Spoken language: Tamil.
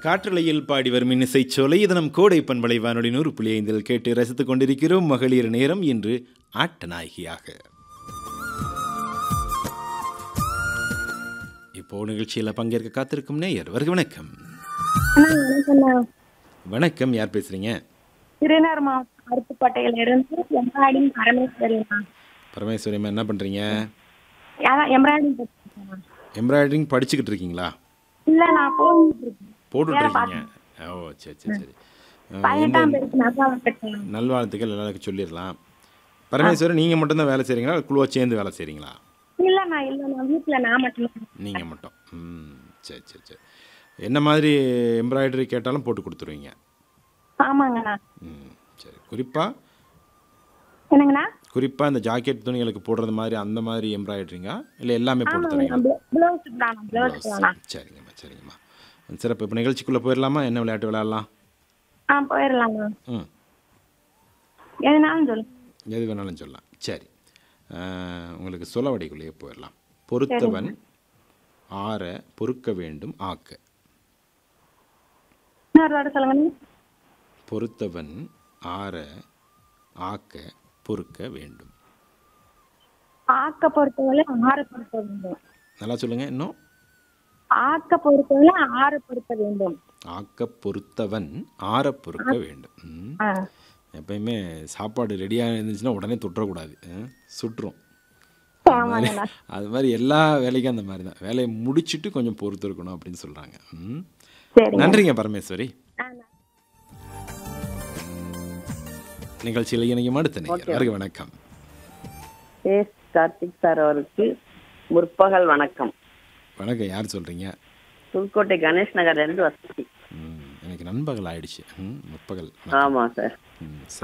காற்றலையில் பாடி வரும் இன்னிசை சோலை இது நம் கோடை பண்பலை வானொலி நூறு புள்ளி ஐந்தில் கேட்டு ரசித்துக் கொண்டிருக்கிறோம் மகளிர் நேரம் இன்று ஆட்ட நாயகியாக இப்போ நிகழ்ச்சியில் பங்கேற்க காத்திருக்கும் நேயர் வருக வணக்கம் அண்ணா வணக்கம்ண்ணா வணக்கம் யார் பேசுறீங்க திருநர் மாவட்டம் அருப்புக்கோட்டையில இருந்து எம்ப்ராய்டிங் பரமேஸ்வரிண்ணா பரமேஸ்வரிமா என்ன பண்றீங்க அதான் எம்ப்ராய்டிங் படிச்சிருக்கேண்ணா எம்ப்ராய்டரிங் படிச்சுக்கிட்டு இருக்கீங்களா இல்ல நான் போயிட்டு இருக்கேன் போட்டுட்டு இருக்கீங்க ஓ சரி சரி சரி அஹ், எந்த பதினெட்டாம் பேருக்கு நல்லா கட்டணும் நல்வாழ்த்துக்கள் எல்லாருக்கும் சொல்லிடலாம் பரமேஸ்வரன் நீங்கள் மட்டும்தான் வேலை செய்கிறீங்களா குழுவாக சேர்ந்து வேலை செய்கிறீங்களா இல்லண்ணா இல்லண்ணா வீட்டுல நான் மட்டும் நீங்கள் மட்டும் ம் சரி சரி சரி என்ன மாதிரி எம்ப்ராய்டரி கேட்டாலும் போட்டு கொடுத்துருவீங்க ஆமாங்கண்ணா ம் சரி குறிப்பாக என்னங்கண்ணா குறிப்பாக இந்த ஜாக்கெட் துணிகளுக்கு போடுறது மாதிரி அந்த மாதிரி எம்ப்ராய்டரிங்கா இல்லை எல்லாமே போட்டு தரீங்களா பிளவுஸ் தானா பிளவுஸ் தானா சரிங்கம்மா சரிங்கம்மா சிறப்பு இப்போ நிகழ்ச்சிக்குள்ளே போயிடலாமா என்ன விளையாட்டு விளையாடலாம் ஆ போயிடலாங்க ம் எதுனாலும் சொல்லு எது வேணாலும் சொல்லலாம் சரி அஹ், உங்களுக்கு சொலவடைக்குள்ளேயே போயிடலாம் பொறுத்தவன் ஆற பொறுக்க வேண்டும் ஆக்க இன்னொரு வாரம் சொல்லுங்க பொறுத்தவன் ஆற ஆக்க பொறுக்க வேண்டும் ஆக்க பொறுத்தவரை ஆற பொறுத்த வேண்டும் நல்லா சொல்லுங்க இன்னும் ஆக்க பொறுத்தவரை ஆற பொறுத்த வேண்டும் ஆக்க பொறுத்தவன் ஆற பொறுக்க வேண்டும் ம். ஆ எப்பயுமே சாப்பாடு ரெடியாக இருந்துச்சுன்னா உடனே தொட்டுறக்கூடாது ம். சுட்டுரும் ஆமாங்கண்ணா அது மாதிரி எல்லா வேலைக்கும் அந்த மாதிரி தான் வேலையை முடிச்சுட்டு கொஞ்சம் பொறுத்து இருக்கணும் அப்படின்னு சொல்கிறாங்க ம் சரிங்க நன்றிங்க பரமேஸ்வரி ஆ நிகழ்ச்சியில் இணையும் அடுத்த நேயர் வருக வணக்கம் எஸ் கார்த்திக் சார் அவருக்கு முற்பகல் வணக்கம் வணக்கம் யார் சொல்கிறீங்க புதுக்கோட்டை கணேஷ் நகர்ல இருந்து வசதி எனக்கு நண்பகல் ஆயிடுச்சு ம் முற்பகல் ஆமா சார் ம்